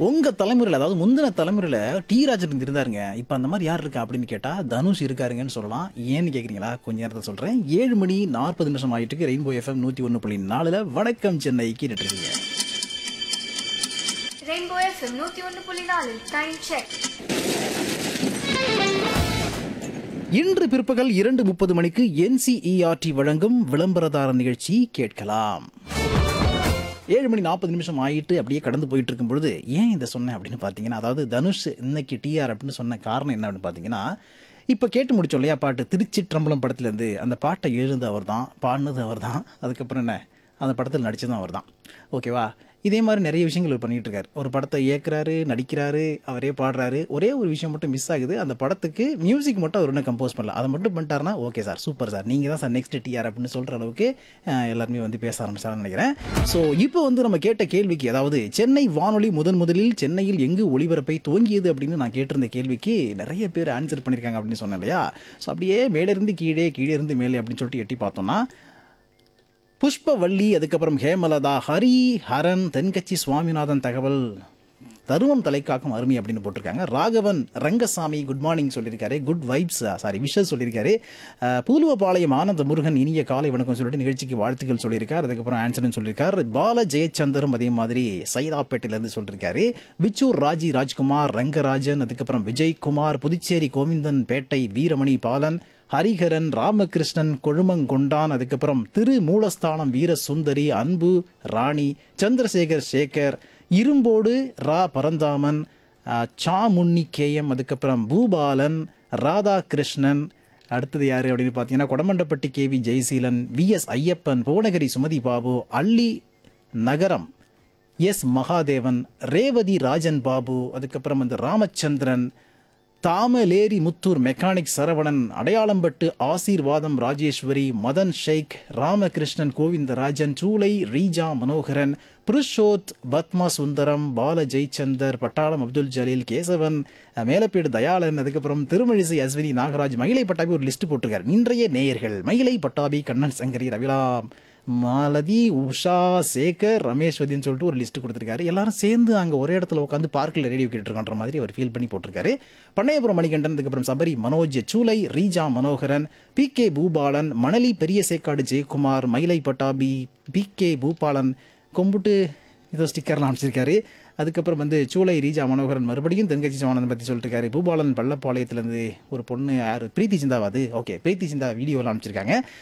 உங்க தலைமுறையில் அதாவது முந்தின தலைமுறையில டி ராஜன் இருந்தாருங்க இப்ப அந்த மாதிரி யார் இருக்கா அப்படின்னு கேட்டா தனுஷ் இருக்காருங்கன்னு சொல்லலாம் ஏன்னு கேக்குறீங்களா கொஞ்ச நேரத்தை சொல்றேன் ஏழு மணி நாற்பது நிமிஷம் ஆயிட்டு இருக்கு ரெயின்போ எஃப்எம் நூத்தி ஒன்னு புள்ளி நாலுல வணக்கம் சென்னை கேட்டுட்டு இருக்கீங்க ரெயின்போ எஃப்எம் நூத்தி ஒன்று புள்ளி நாலு டைம் செக் இன்று பிற்பகல் இரண்டு முப்பது மணிக்கு என்சிஇஆர்டி வழங்கும் விளம்பரதார நிகழ்ச்சி கேட்கலாம் ஏழு மணி நாற்பது நிமிஷம் ஆயிட்டு அப்படியே கடந்து போயிட்டு இருக்கும் பொழுது ஏன் இதை சொன்னேன் அப்படின்னு பார்த்தீங்கன்னா அதாவது தனுஷ் இன்னைக்கு டிஆர் அப்படின்னு சொன்ன காரணம் என்ன அப்படின்னு பார்த்தீங்கன்னா இப்போ கேட்டு முடிச்சோம் இல்லையா பாட்டு திருச்சிற்றம்பலம் படத்துலேருந்து அந்த பாட்டை எழுந்து அவர் தான் பாடினது அவர் தான் அதுக்கப்புறம் என்ன அந்த படத்தில் நடிச்சதும் அவர் தான் ஓகேவா இதே மாதிரி நிறைய விஷயங்கள் இவர் பண்ணிட்டு இருக்காரு ஒரு படத்தை இயக்குறாரு நடிக்கிறாரு அவரே பாடுறாரு ஒரே ஒரு விஷயம் மட்டும் மிஸ் ஆகுது அந்த படத்துக்கு மியூசிக் மட்டும் அவர் இன்னும் கம்போஸ் பண்ணல அதை மட்டும் பண்ணிட்டாருன்னா ஓகே சார் சூப்பர் சார் நீங்கள் தான் சார் நெக்ஸ்ட் டிஆர் அப்படின்னு சொல்கிற அளவுக்கு அஹ், எல்லாருமே வந்து பேச ஆரம்பிச்சாருன்னு நினைக்கிறேன் ஸோ இப்போ வந்து நம்ம கேட்ட கேள்விக்கு அதாவது சென்னை வானொலி முதன் முதலில் சென்னையில் எங்கு ஒளிபரப்பை துவங்கியது அப்படின்னு நான் கேட்டிருந்த கேள்விக்கு நிறைய பேர் ஆன்சர் பண்ணியிருக்காங்க அப்படின்னு சொன்னேன் இல்லையா ஸோ அப்படியே மேலேருந்து கீழே கீழே இருந்து மேலே அப்படின்னு சொல்லிட்டு எட்டி பார்த்தோம்னா புஷ்பவள்ளி அதுக்கப்புறம் ஹேமலதா ஹரி ஹரன் தென்கட்சி சுவாமிநாதன் தகவல் தருவம் தலைக்காக்கும் அருமை அப்படின்னு போட்டிருக்காங்க ராகவன் ரங்கசாமி குட் மார்னிங் சொல்லியிருக்காரு குட் வைப்ஸ் சாரி விஷஸ் சொல்லியிருக்காரு அஹ், பூலுவபாளையம் ஆனந்த முருகன் இனிய காலை வணக்கம் சொல்லிட்டு நிகழ்ச்சிக்கு வாழ்த்துக்கள் சொல்லியிருக்காரு அதுக்கப்புறம் ஆன்சர்னு சொல்லியிருக்காரு பால ஜெயச்சந்தரும் அதே மாதிரி சைதாப்பேட்டையிலேருந்து சொல்லியிருக்காரு விச்சூர் ராஜி ராஜ்குமார் ரங்கராஜன் அதுக்கப்புறம் விஜய்குமார் புதுச்சேரி கோவிந்தன் பேட்டை வீரமணி பாலன் ஹரிஹரன் ராமகிருஷ்ணன் கொழுமங்கொண்டான் அதுக்கப்புறம் திரு மூலஸ்தானம் வீர சுந்தரி அன்பு ராணி சந்திரசேகர் சேகர் இரும்போடு ரா பரந்தாமன் ஆ, சாமுன்னி கேஎம் அதுக்கப்புறம் பூபாலன் ராதாகிருஷ்ணன் அடுத்தது யாரு அப்படின்னு பார்த்தீங்கன்னா Kodamandapatti KV Jayaseelan V S Ayyappan Bhuvanagiri Sumathi Babu Alli Nagaram S Mahadevan Revathi Rajan Babu அதுக்கப்புறம் வந்து ராமச்சந்திரன் தாமலேரி முத்தூர் மெக்கானிக் சரவணன் அடையாளம்பட்டு ஆசீர்வாதம் ராஜேஸ்வரி மதன் ஷேக் ராமகிருஷ்ணன் கோவிந்தராஜன் சூளை ரீஜா மனோகரன் புருஷோத் பத்மா சுந்தரம் பால ஜெய்சந்தர் பட்டாளம் அப்துல் ஜலீல் கேசவன் அஹ், மேலப்பேடு தயாளன் அதுக்கப்புறம் திருமழிசை அஸ்வினி நாகராஜ் மயிலை பட்டாபி ஒரு லிஸ்ட் போட்டிருக்காரு இன்றைய நேயர்கள் மயிலை பட்டாபி கண்ணன் சங்கரி ரவிலாம் மாலதி உஷா சேகர் ரமேஷ்வதின்னு சொல்லிட்டு ஒரு லிஸ்ட் கொடுத்துருக்காரு எல்லாரும் சேர்ந்து அங்கே ஒரே இடத்துல உட்காந்து பார்க்கில் ரேடியோ கேட்டுருக்கன்ற மாதிரி அவர் ஃபீல் பண்ணி போட்டிருக்காரு பண்ணையபுரம் மணிகண்டன் அதுக்கப்புறம் சபரி மனோஜ் சூலை ரீஜா மனோகரன் பி கே பூபாலன் மணலி பெரிய சேக்காடு ஜெயக்குமார் மயிலை பட்டாபி பி கே பூபாலன் கொம்புட்டு ஏதோ ஸ்டிக்கர்லாம் அனுப்பிச்சிருக்காரு அதுக்கப்புறம் வந்து சூளை ரீஜா மனோகரன் மறுபடியும் தென்கட்சி சவானந்தன் பற்றி சொல்லிட்டு இருக்காரு பூபாலன் பள்ளப்பாளையத்துலேருந்து ஒரு பொண்ணு யார் பிரீத்தி சிந்தாவா அது ஓகே பிரீத்தி சிந்தா வீடியோலாம் அனுப்பிச்சிருக்காங்க